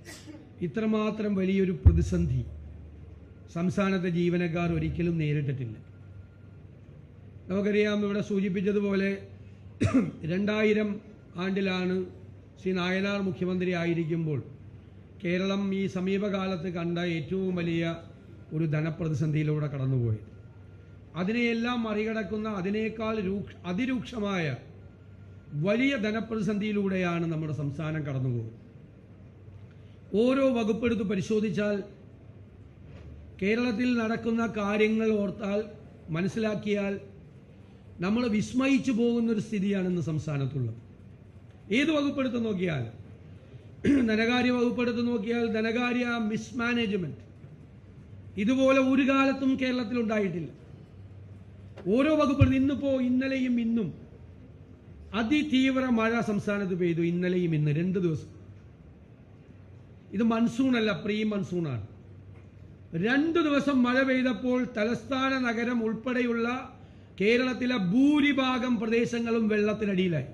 ഇത്രമാത്രം വലിയൊരു പ്രതിസന്ധി സംസ്ഥാനത്തെ ജീവനക്കാർ ഒരിക്കലും നേരിട്ടിട്ടില്ല നമുക്കറിയാം ഇവിടെ സൂചിപ്പിച്ചതുപോലെ രണ്ടായിരം ആണ്ടിലാണ് ശ്രീ നായനാർ മുഖ്യമന്ത്രി ആയിരിക്കുമ്പോൾ കേരളം ഈ സമീപകാലത്ത് കണ്ട ഏറ്റവും വലിയ ഒരു ധനപ്രതിസന്ധിയിലൂടെ കടന്നുപോയത് അതിനെയെല്ലാം മറികടക്കുന്ന അതിനേക്കാൾ രൂക്ഷ അതിരൂക്ഷമായ വലിയ ധനപ്രതിസന്ധിയിലൂടെയാണ് നമ്മുടെ സംസ്ഥാനം കടന്നുപോകുന്നത് ഓരോ വകുപ്പെടുത്ത് പരിശോധിച്ചാൽ കേരളത്തിൽ നടക്കുന്ന കാര്യങ്ങൾ ഓർത്താൽ മനസ്സിലാക്കിയാൽ നമ്മൾ വിസ്മയിച്ചു പോകുന്ന ഒരു സ്ഥിതിയാണ് ഇന്ന് സംസ്ഥാനത്തുള്ളത് ഏത് വകുപ്പെടുത്ത് നോക്കിയാൽ ധനകാര്യ വകുപ്പെടുത്ത് നോക്കിയാൽ ധനകാര്യ മിസ്മാനേജ്മെന്റ് ഇതുപോലെ ഒരു കാലത്തും കേരളത്തിൽ ഉണ്ടായിട്ടില്ല ഓരോ വകുപ്പെടുത്ത് ഇന്നിപ്പോ ഇന്നലെയും ഇന്നും അതിതീവ്ര മഴ സംസ്ഥാനത്ത് പെയ്തു ഇന്നലെയും ഇന്ന് രണ്ട് ദിവസം ഇത് മൺസൂൺ അല്ല പ്രീ മൺസൂണാണ് രണ്ടു ദിവസം മഴ പെയ്തപ്പോൾ തലസ്ഥാന നഗരം ഉൾപ്പെടെയുള്ള കേരളത്തിലെ ഭൂരിഭാഗം പ്രദേശങ്ങളും വെള്ളത്തിനടിയിലായി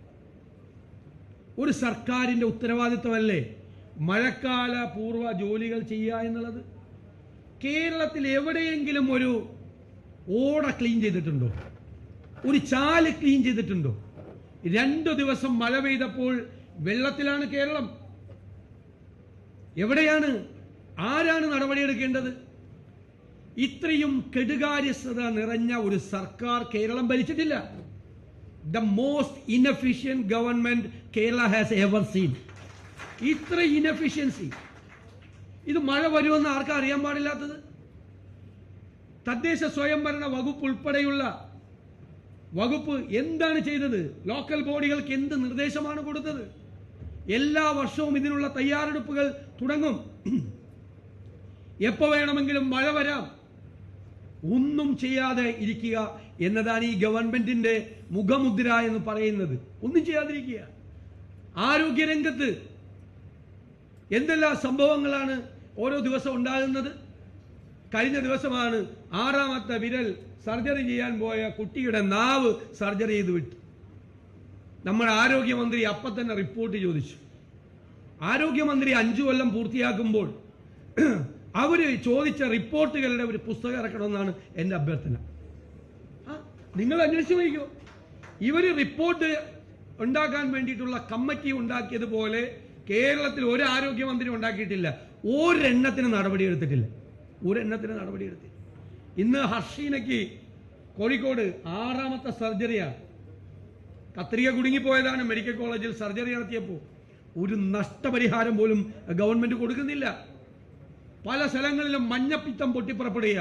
ഒരു സർക്കാരിന്റെ ഉത്തരവാദിത്വമല്ലേ മഴക്കാല പൂർവ്വ ജോലികൾ ചെയ്യുക എന്നുള്ളത് കേരളത്തിൽ എവിടെയെങ്കിലും ഒരു ഓട ക്ലീൻ ചെയ്തിട്ടുണ്ടോ ഒരു ചാല് ക്ലീൻ ചെയ്തിട്ടുണ്ടോ രണ്ടു ദിവസം മഴ പെയ്തപ്പോൾ വെള്ളത്തിലാണ് കേരളം എവിടെയാണ് ആരാണ് നടപടിയെടുക്കേണ്ടത് ഇത്രയും കെടുകാര്യസ്ഥത നിറഞ്ഞ ഒരു സർക്കാർ കേരളം ഭരിച്ചിട്ടില്ല the most inefficient government Kerala has ever seen ഇത്ര ഇൻഎഫിഷ്യൻസി ഇത് മഴ വരുമെന്ന് ആർക്കാ അറിയാൻ പാടില്ലാത്തത് തദ്ദേശ സ്വയംഭരണ വകുപ്പ് ഉൾപ്പെടെയുള്ള വകുപ്പ് എന്താണ് ചെയ്തത് ലോക്കൽ ബോഡികൾക്ക് എന്ത് നിർദ്ദേശമാണ് കൊടുത്തത് എല്ലാ വർഷവും ഇതിനുള്ള തയ്യാറെടുപ്പുകൾ തുടങ്ങും എപ്പോ വേണമെങ്കിലും മഴ വരാം ഒന്നും ചെയ്യാതെ ഇരിക്കുക എന്നതാണ് ഈ ഗവൺമെന്റിന്റെ മുഖമുദ്ര എന്ന് പറയുന്നത് ഒന്നും ചെയ്യാതിരിക്കുക ആരോഗ്യരംഗത്ത് എന്തെല്ലാം സംഭവങ്ങളാണ് ഓരോ ദിവസം ഉണ്ടാകുന്നത് കഴിഞ്ഞ ദിവസമാണ് ആറാമത്തെ വിരൽ സർജറി ചെയ്യാൻ പോയ കുട്ടിയുടെ നാവ് സർജറി ചെയ്ത് വിട്ടു നമ്മുടെ ആരോഗ്യമന്ത്രി അപ്പം തന്നെ റിപ്പോർട്ട് ചോദിച്ചു ആരോഗ്യമന്ത്രി അഞ്ചു കൊല്ലം പൂർത്തിയാക്കുമ്പോൾ അവര് ചോദിച്ച റിപ്പോർട്ടുകളുടെ ഒരു പുസ്തകം ഇറക്കണമെന്നാണ് എൻ്റെ അഭ്യർത്ഥന ആ, നിങ്ങൾ അന്വേഷിച്ചു നോക്കിക്കോ ഇവര് റിപ്പോർട്ട് ഉണ്ടാക്കാൻ വേണ്ടിയിട്ടുള്ള കമ്മിറ്റി ഉണ്ടാക്കിയതുപോലെ കേരളത്തിൽ ഒരു ആരോഗ്യമന്ത്രി ഉണ്ടാക്കിയിട്ടില്ല ഒരെണ്ണത്തിന് നടപടി എടുത്തിട്ടില്ല ഒരെണ്ണത്തിന് നടപടി എടുത്തില്ല ഇന്ന് ഹർഷീനയ്ക്ക് കോഴിക്കോട് ആറാമത്തെ സർജറിയാണ് കത്രിക കുടുങ്ങിപ്പോയതാണ് മെഡിക്കൽ കോളേജിൽ സർജറി നടത്തിയപ്പോൾ ഒരു നഷ്ടപരിഹാരം പോലും ഗവൺമെന്റ് കൊടുക്കുന്നില്ല പല സ്ഥലങ്ങളിലും മഞ്ഞപ്പിത്തം പൊട്ടിപ്പുറപ്പെടുക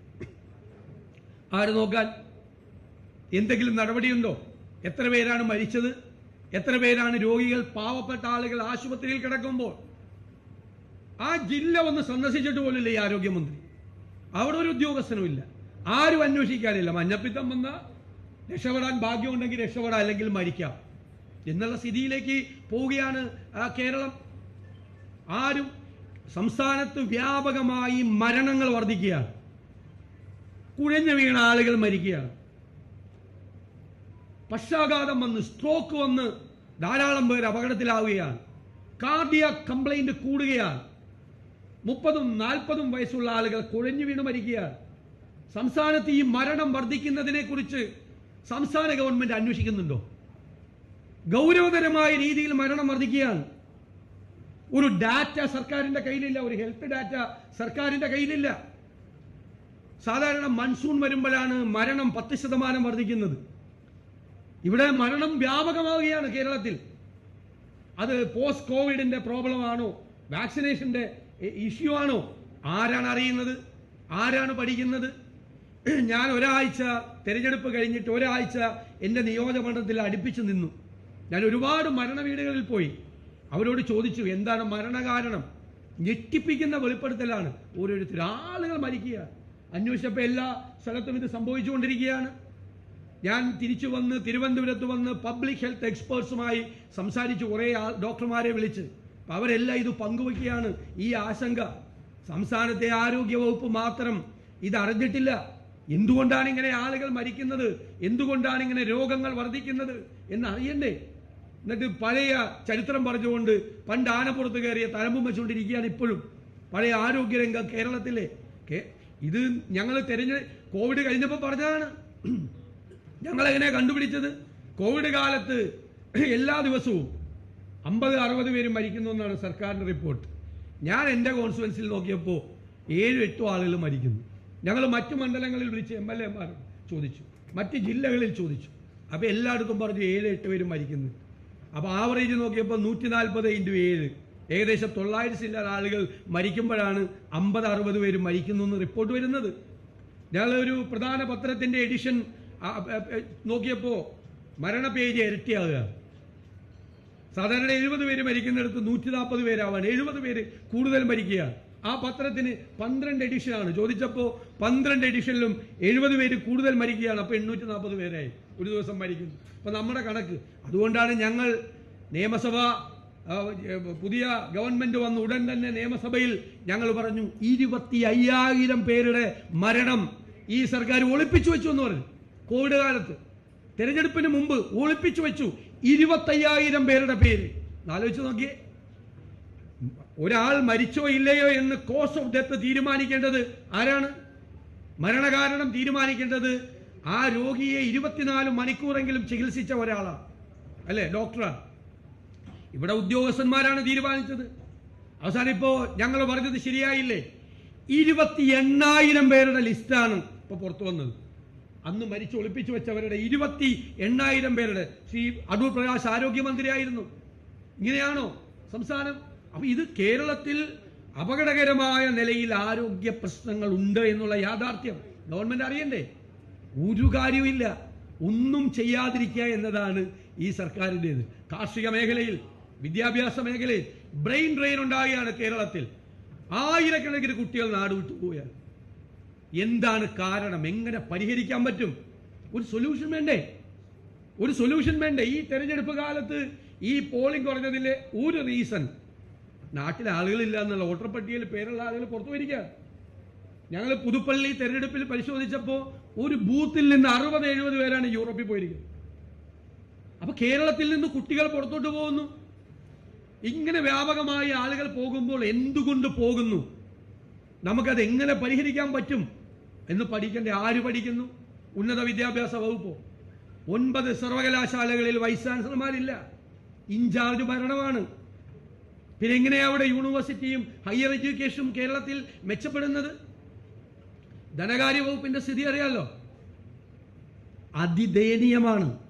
ആര് നോക്കാൻ എന്തെങ്കിലും നടപടിയുണ്ടോ എത്ര പേരാണ് മരിച്ചത് എത്ര പേരാണ് രോഗികൾ പാവപ്പെട്ട ആളുകൾ ആശുപത്രിയിൽ കിടക്കുമ്പോൾ ആ ജില്ല ഒന്ന് സന്ദർശിച്ചിട്ട് പോലില്ല ഈ ആരോഗ്യമന്ത്രി അവിടെ ഒരു ഉദ്യോഗസ്ഥനുമില്ല ആരും അന്വേഷിക്കാനില്ല മഞ്ഞപ്പിത്തം വന്ന രക്ഷപ്പെടാൻ ഭാഗ്യമുണ്ടെങ്കിൽ രക്ഷപ്പെടാം അല്ലെങ്കിൽ മരിക്കാം എന്നുള്ള സ്ഥിതിയിലേക്ക് പോവുകയാണ് ആ കേരളം ആരും സംസ്ഥാനത്ത് വ്യാപകമായി മരണങ്ങൾ വർദ്ധിക്കുകയാണ് കുഴഞ്ഞു വീണ ആളുകൾ മരിക്കുകയാണ് പക്ഷാഘാതം വന്ന് സ്ട്രോക്ക് വന്ന് ധാരാളം പേർ അപകടത്തിലാവുകയാണ് കാർഡിയ കംപ്ലൈന്റ് കൂടുകയാണ് മുപ്പതും നാൽപ്പതും വയസ്സുള്ള ആളുകൾ കുഴഞ്ഞു വീണ് മരിക്കുകയാണ് സംസ്ഥാനത്ത് ഈ മരണം വർദ്ധിക്കുന്നതിനെ കുറിച്ച് സംസ്ഥാന ഗവൺമെന്റ് അന്വേഷിക്കുന്നുണ്ടോ ഗൗരവതരമായ രീതിയിൽ മരണം വർദ്ധിക്കുകയാണ് ഒരു ഡാറ്റ സർക്കാരിന്റെ കയ്യിലില്ല ഒരു ഹെൽത്ത് ഡാറ്റ സർക്കാരിന്റെ കയ്യിലില്ല സാധാരണ മൺസൂൺ വരുമ്പോഴാണ് മരണം പത്ത് ശതമാനം വർദ്ധിക്കുന്നത് ഇവിടെ മരണം വ്യാപകമാവുകയാണ് കേരളത്തിൽ അത് പോസ്റ്റ് കോവിഡിന്റെ പ്രോബ്ലം ആണോ വാക്സിനേഷന്റെ ഇഷ്യൂ ആണോ ആരാണ് അറിയുന്നത് ആരാണ് പഠിക്കുന്നത് ഞാൻ ഒരാഴ്ച തെരഞ്ഞെടുപ്പ് കഴിഞ്ഞിട്ട് ഒരാഴ്ച എൻ്റെ നിയോജകമണ്ഡലത്തിൽ അടുപ്പിച്ചു നിന്നു ഞാൻ ഒരുപാട് മരണ വീടുകളിൽ പോയി അവരോട് ചോദിച്ചു എന്താണ് മരണകാരണം ഞെട്ടിപ്പിക്കുന്ന വെളിപ്പെടുത്തലാണ് ഓരോരുത്തർ ആളുകൾ മരിക്കുക അന്വേഷിച്ചപ്പോൾ എല്ലാ സ്ഥലത്തും ഇത് സംഭവിച്ചുകൊണ്ടിരിക്കുകയാണ് ഞാൻ തിരിച്ചു വന്ന് തിരുവനന്തപുരത്ത് വന്ന് പബ്ലിക് ഹെൽത്ത് എക്സ്പേർട്സുമായി സംസാരിച്ച് കുറേ ആ- ഡോക്ടർമാരെ വിളിച്ച് അപ്പൊ അവരെല്ലാം ഇത് പങ്കുവയ്ക്കുകയാണ് ഈ ആശങ്ക സംസ്ഥാനത്തെ ആരോഗ്യ വകുപ്പ് മാത്രം ഇത് അറിഞ്ഞിട്ടില്ല എന്തുകൊണ്ടാണ് ഇങ്ങനെ ആളുകൾ മരിക്കുന്നത് എന്തുകൊണ്ടാണ് ഇങ്ങനെ രോഗങ്ങൾ വർദ്ധിക്കുന്നത് എന്ന് അറിയണ്ടേ എന്നിട്ട് പഴയ ചരിത്രം പറഞ്ഞുകൊണ്ട് പണ്ട് ആനപ്പുറത്ത് കയറിയ തലമ്പും വെച്ചുകൊണ്ടിരിക്കുകയാണ് ഇപ്പോഴും പഴയ ആരോഗ്യരംഗം കേരളത്തിലെ കേ- ഇത് ഞങ്ങൾ തെരഞ്ഞ കോവിഡ് കഴിഞ്ഞപ്പോൾ പറഞ്ഞതാണ് ഞങ്ങൾ എങ്ങനെ കണ്ടുപിടിച്ചത് കോവിഡ് കാലത്ത് എല്ലാ ദിവസവും അമ്പത് അറുപത് പേര് മരിക്കുന്നു എന്നാണ് സർക്കാരിന്റെ റിപ്പോർട്ട് ഞാൻ എൻ്റെ കോൺസ്റ്റുവൻസിൽ നോക്കിയപ്പോൾ ഏഴും എട്ടും ആളുകൾ മരിക്കുന്നു ഞങ്ങൾ മറ്റു മണ്ഡലങ്ങളിൽ വിളിച്ച് എം എൽ എമാർ ചോദിച്ചു മറ്റ് ജില്ലകളിൽ ചോദിച്ചു അപ്പോൾ എല്ലായിടത്തും പറഞ്ഞു ഏഴ് എട്ട് പേര് മരിക്കുന്നു അപ്പോൾ ആവറേജ് നോക്കിയപ്പോൾ നൂറ്റി നാൽപ്പത് ഇൻറ്റു ഏഴ് ഏകദേശം തൊള്ളായിരത്തി ചില്ലാൻ ആളുകൾ മരിക്കുമ്പോഴാണ് അമ്പത് അറുപത് പേര് മരിക്കുന്നു എന്ന് റിപ്പോർട്ട് വരുന്നത് ഞങ്ങളൊരു പ്രധാന പത്രത്തിന്റെ എഡിഷൻ നോക്കിയപ്പോൾ മരണ പേജ് ഇരട്ടിയാകുക സാധാരണ എഴുപത് പേര് മരിക്കുന്നിടത്ത് നൂറ്റി നാൽപ്പത് പേരാവാണ് എഴുപത് പേര് കൂടുതൽ മരിക്കുക ആ പത്രത്തിന് പന്ത്രണ്ട് എഡിഷനാണ് ചോദിച്ചപ്പോൾ പന്ത്രണ്ട് എഡിഷനിലും എഴുപത് പേര് കൂടുതൽ മരിക്കുകയാണ് അപ്പോൾ എണ്ണൂറ്റി നാൽപ്പത് പേരായി ഒരു ദിവസം മരിക്കുന്നു അപ്പോൾ നമ്മുടെ കണക്ക് അതുകൊണ്ടാണ് ഞങ്ങൾ നിയമസഭ ആ, ഏ, പുതിയ ഗവൺമെന്റ് വന്ന ഉടൻ തന്നെ നിയമസഭയിൽ ഞങ്ങൾ പറഞ്ഞു ഇരുപത്തി അയ്യായിരം പേരുടെ മരണം ഈ സർക്കാർ ഒളിപ്പിച്ചു വെച്ചു എന്ന് പറഞ്ഞു കോവിഡ് കാലത്ത് തെരഞ്ഞെടുപ്പിന് മുമ്പ് ഒളിപ്പിച്ചു വെച്ചു ഇരുപത്തയ്യായിരം പേരുടെ പേര് ആലോചിച്ച് നോക്കിയേ ഒരാൾ മരിച്ചോ ഇല്ലയോ എന്ന് കോസ് ഓഫ് ഡെത്ത് തീരുമാനിക്കേണ്ടത് ആരാണ് മരണകാരണം തീരുമാനിക്കേണ്ടത് ആ രോഗിയെ ഇരുപത്തിനാല് മണിക്കൂറെങ്കിലും ചികിത്സിച്ച ഒരാളാണ് അല്ലേ ഡോക്ടറാണ് ഇവിടെ ഉദ്യോഗസ്ഥന്മാരാണ് തീരുമാനിച്ചത് അവസാനം ഇപ്പോ ഞങ്ങൾ പറഞ്ഞത് ശരിയായില്ലേ ഇരുപത്തി എണ്ണായിരം പേരുടെ ലിസ്റ്റാണ് ഇപ്പൊ പുറത്തു വന്നത് അന്ന് മരിച്ച് ഒളിപ്പിച്ചു വെച്ചവരുടെ ഇരുപത്തി എണ്ണായിരം പേരുടെ ശ്രീ അടൂർ പ്രകാശ് ആരോഗ്യമന്ത്രിയായിരുന്നു ഇങ്ങനെയാണോ സംസ്ഥാനം അപ്പൊ ഇത് കേരളത്തിൽ അപകടകരമായ നിലയിൽ ആരോഗ്യ പ്രശ്നങ്ങൾ ഉണ്ട് എന്നുള്ള യാഥാർത്ഥ്യം ഗവൺമെന്റ് അറിയണ്ടേ ഒരു കാര്യമില്ല ഒന്നും ചെയ്യാതിരിക്കുക എന്നതാണ് ഈ സർക്കാരിൻ്റെത് കാർഷിക മേഖലയിൽ വിദ്യാഭ്യാസ മേഖലയിൽ ബ്രെയിൻ ഡ്രെയിൻ ഉണ്ടാകുകയാണ് കേരളത്തിൽ ആയിരക്കണക്കിന് കുട്ടികൾ നാട് വിട്ടു പോവുകയാണ് എന്താണ് കാരണം എങ്ങനെ പരിഹരിക്കാൻ പറ്റും ഒരു സൊല്യൂഷൻ വേണ്ടേ ഒരു സൊല്യൂഷൻ വേണ്ടേ ഈ തെരഞ്ഞെടുപ്പ് കാലത്ത് ഈ പോളിംഗ് കുറഞ്ഞതിലെ ഒരു റീസൺ നാട്ടിലെ ആളുകളില്ല എന്നുള്ള വോട്ടർ പട്ടികയിൽ പേരുള്ള ആളുകൾ പുറത്തു വരിക ഞങ്ങൾ പുതുപ്പള്ളി തെരഞ്ഞെടുപ്പിൽ പരിശോധിച്ചപ്പോൾ ഒരു ബൂത്തിൽ നിന്ന് അറുപത് എഴുപത് പേരാണ് യൂറോപ്പിൽ പോയിരിക്കുന്നത് അപ്പൊ കേരളത്തിൽ നിന്ന് കുട്ടികൾ പുറത്തോട്ട് പോകുന്നു ഇങ്ങനെ വ്യാപകമായി ആളുകൾ പോകുമ്പോൾ എന്തുകൊണ്ട് പോകുന്നു നമുക്കത് എങ്ങനെ പരിഹരിക്കാൻ പറ്റും എന്ന് പഠിക്കേണ്ട ആര് പഠിക്കുന്നു ഉന്നത വിദ്യാഭ്യാസ വകുപ്പോ ഒൻപത് സർവകലാശാലകളിൽ വൈസ് ചാൻസലർമാരില്ല ഇൻചാർജ് ഭരണമാണ് പിന്നെ എങ്ങനെയാ അവിടെ യൂണിവേഴ്സിറ്റിയും ഹയർ എഡ്യൂക്കേഷനും കേരളത്തിൽ മെച്ചപ്പെടുന്നത് ധനകാര്യ വകുപ്പിന്റെ സ്ഥിതി അറിയാലോ അതിദയനീയമാണ്